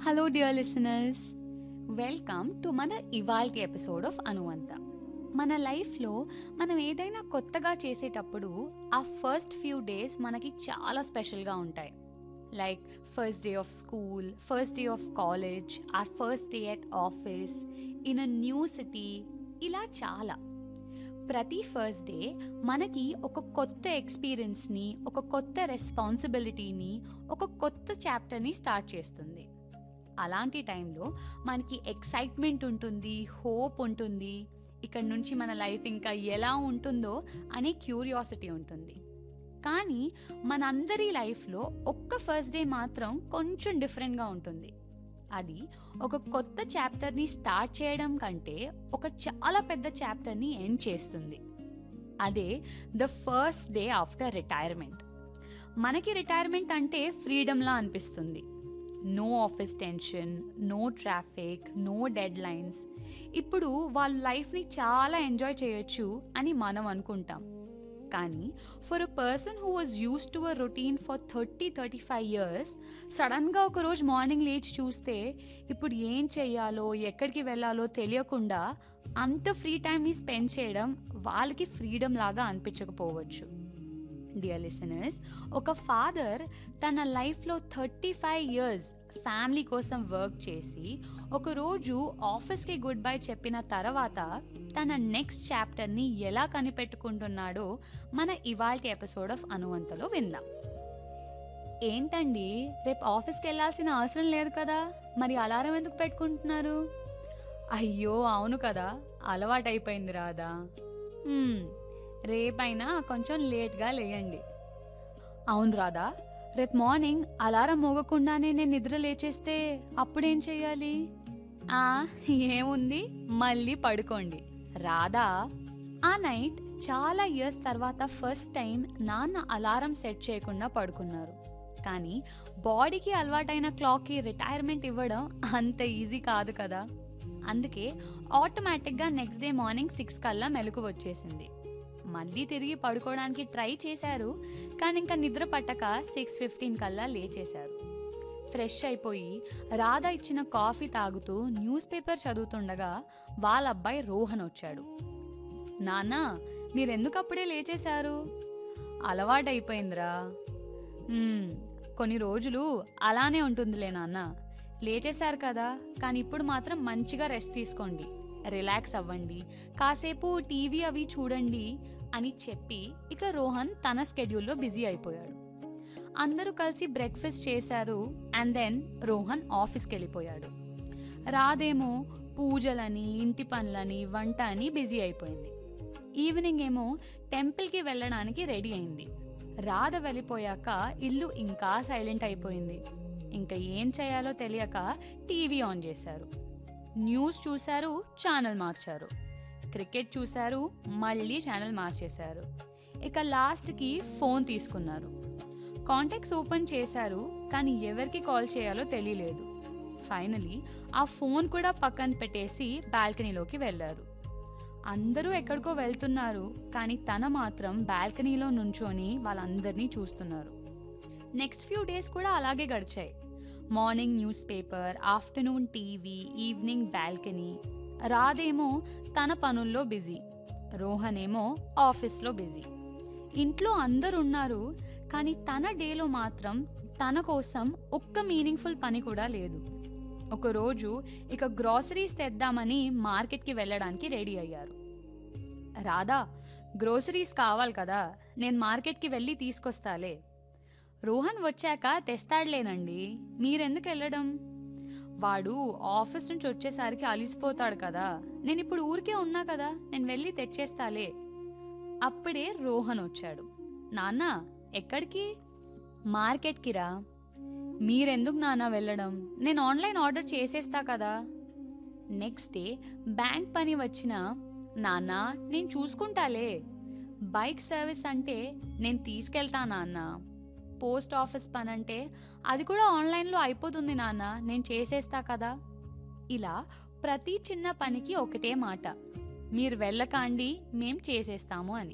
hello dear listeners welcome to మన ఇవాల్టి episode of అనువంత మన లైఫ్లో మనం ఏదైనా కొత్తగా చేసేటప్పుడు ఆ ఫస్ట్ ఫ్యూ డేస్ మనకి చాలా స్పెషల్గా ఉంటాయి like first day of school first day of college or first day at office in a new city ఇలా చాలా ప్రతి ఫస్ట్ డే మనకి ఒక కొత్త ఎక్స్పీరియన్స్ని ఒక కొత్త రెస్పాన్సిబిలిటీని ఒక కొత్త చాప్టర్ని స్టార్ట్ చేస్తుంది అలాంటి టైంలో మనకి ఎక్సైట్మెంట్ ఉంటుంది హోప్ ఉంటుంది ఇక్కడ నుంచి మన లైఫ్ ఇంకా ఎలా ఉంటుందో అనే క్యూరియాసిటీ ఉంటుంది కానీ మనందరి లైఫ్లో ఒక్క ఫస్ట్ డే మాత్రం కొంచెం డిఫరెంట్గా ఉంటుంది అది ఒక కొత్త చాప్టర్ని స్టార్ట్ చేయడం కంటే ఒక చాలా పెద్ద చాప్టర్ని ఎండ్ చేస్తుంది అదే the first day after retirement మనకి రిటైర్మెంట్ అంటే ఫ్రీడమ్లా అనిపిస్తుంది no office tension no traffic no deadlines ఇప్పుడు వాళ్ళ లైఫ్ని చాలా ఎంజాయ్ చేయొచ్చు అని మనం అనుకుంటాం కానీ for a person who was use to a routine for thirty thirty five years సడన్గా ఒకరోజు మార్నింగ్ లేచి చూస్తే ఇప్పుడు ఏం చెయ్యాలో ఎక్కడికి వెళ్ళాలో తెలియకుండా అంత ఫ్రీ టైంని స్పెండ్ చేయడం వాళ్ళకి ఫ్రీడమ్ లాగా అనిపించకపోవచ్చు డియర్ లిసనర్స్ ఒక ఫాదర్ తన లైఫ్లో థర్టీ ఫైవ్ ఇయర్స్ ఫ్యామిలీ కోసం వర్క్ చేసి ఒకరోజు ఆఫీస్కి గుడ్ బై చెప్పిన తర్వాత తన నెక్స్ట్ చాప్టర్ని ఎలా కనిపెట్టుకుంటున్నాడో మన ఇవాల్టి ఎపిసోడ్ ఆఫ్ అనువంతలో విందాం ఏంటండి రేపు ఆఫీస్కి వెళ్ళాల్సిన అవసరం లేదు కదా మరి అలారం ఎందుకు పెట్టుకుంటున్నారు అయ్యో అవును కదా అలవాటైపోయింది రాదా "మ్మ్, రేపైనా కొంచెం లేట్గా లేయండి అవును రాదా రేపు మార్నింగ్ అలారం మోగకుండానే నేను నిద్ర లేచేస్తే అప్పుడేం చెయ్యాలి ఆ ఏముంది మళ్ళీ పడుకోండి రాదా ఆ నైట్ చాలా ఇయర్స్ తర్వాత ఫస్ట్ టైం నాన్న అలారం సెట్ చేయకుండా పడుకున్నారు కానీ బాడీకి అలవాటైన క్లాక్కి రిటైర్మెంట్ ఇవ్వడం అంత ఈజీ కాదు కదా అందుకే ఆటోమేటిక్గా నెక్స్ట్ డే మార్నింగ్ సిక్స్ కల్లా మెలకు వచ్చేసింది మళ్ళీ తిరిగి పడుకోవడానికి ట్రై చేశారు కానీ ఇంకా నిద్ర పట్టక సిక్స్ ఫిఫ్టీన్ కల్లా లేచేశారు ఫ్రెష్ అయిపోయి రాధ ఇచ్చిన కాఫీ తాగుతూ న్యూస్ పేపర్ చదువుతుండగా వాళ్ళ అబ్బాయి రోహన్ వచ్చాడు నాన్న మీరెందుకు అప్పుడే లేచేశారు అలవాటైపోయిందిరా "మ్మ్, కొన్ని రోజులు అలానే ఉంటుందిలే నాన్న లేచేశారు కదా కానీ ఇప్పుడు మాత్రం మంచిగా రెస్ట్ తీసుకోండి రిలాక్స్ అవ్వండి కాసేపు టీవీ అవి చూడండి అని చెప్పి ఇక రోహన్ తన స్కెడ్యూల్లో బిజీ అయిపోయాడు అందరూ కలిసి బ్రేక్ఫాస్ట్ చేశారు అండ్ దెన్ రోహన్ ఆఫీస్కి వెళ్ళిపోయాడు రాదేమో పూజలని ఇంటి పనులని వంట అని బిజీ అయిపోయింది ఈవినింగ్ ఏమో టెంపుల్కి వెళ్ళడానికి రెడీ అయింది రాధ వెళ్ళిపోయాక ఇల్లు ఇంకా సైలెంట్ అయిపోయింది ఇంకా ఏం చేయాలో తెలియక టీవీ ఆన్ చేశారు న్యూస్ చూశారు ఛానల్ మార్చారు క్రికెట్ చూశారు మళ్ళీ ఛానల్ మార్చేశారు ఇక లాస్ట్కి ఫోన్ తీసుకున్నారు కాంటాక్ట్స్ ఓపెన్ చేశారు కానీ ఎవరికి కాల్ చేయాలో తెలియలేదు ఫైనలీ ఆ ఫోన్ కూడా పక్కన పెట్టేసి బాల్కనీలోకి వెళ్ళారు అందరూ ఎక్కడికో వెళ్తున్నారు కానీ తన మాత్రం బాల్కనీలో నుంచొని వాళ్ళందరినీ చూస్తున్నారు నెక్స్ట్ ఫ్యూ డేస్ కూడా అలాగే గడిచాయి morning newspaper afternoon TV evening balcony రాదేమో తన పనుల్లో బిజీ రోహన్ ఏమో ఆఫీస్లో బిజీ ఇంట్లో అందరు ఉన్నారు కానీ తన డేలో మాత్రం తన కోసం ఒక్క మీనింగ్ఫుల్ పని కూడా లేదు ఒకరోజు ఇక గ్రాసరీస్ తెద్దామని మార్కెట్కి వెళ్ళడానికి రెడీ అయ్యారు రాధా గ్రోసరీస్ కావాలి కదా నేను మార్కెట్కి వెళ్ళి తీసుకొస్తాలే రోహన్ వచ్చాక తెస్తాడులేనండి మీరెందుకు వెళ్ళడం వాడు ఆఫీస్ నుంచి వచ్చేసరికి అలిసిపోతాడు కదా నేను ఇప్పుడు ఊరికే ఉన్నా కదా నేను వెళ్ళి తెచ్చేస్తాలే అప్పుడే రోహన్ వచ్చాడు నాన్న ఎక్కడికి మార్కెట్కి రా మీరెందుకు నాన్న వెళ్ళడం నేను ఆన్లైన్ ఆర్డర్ చేసేస్తా కదా నెక్స్ట్ డే బ్యాంక్ పని వచ్చిన నాన్న నేను చూసుకుంటాలే బైక్ సర్వీస్ అంటే నేను తీసుకెళ్తా నాన్న పోస్ట్ ఆఫీస్ పని అంటే అది కూడా ఆన్లైన్లో అయిపోతుంది నాన్న నేను చేసేస్తా కదా ఇలా ప్రతి చిన్న పనికి ఒకటే మాట మీరు వెళ్ళకండి మేం చేసేస్తాము అని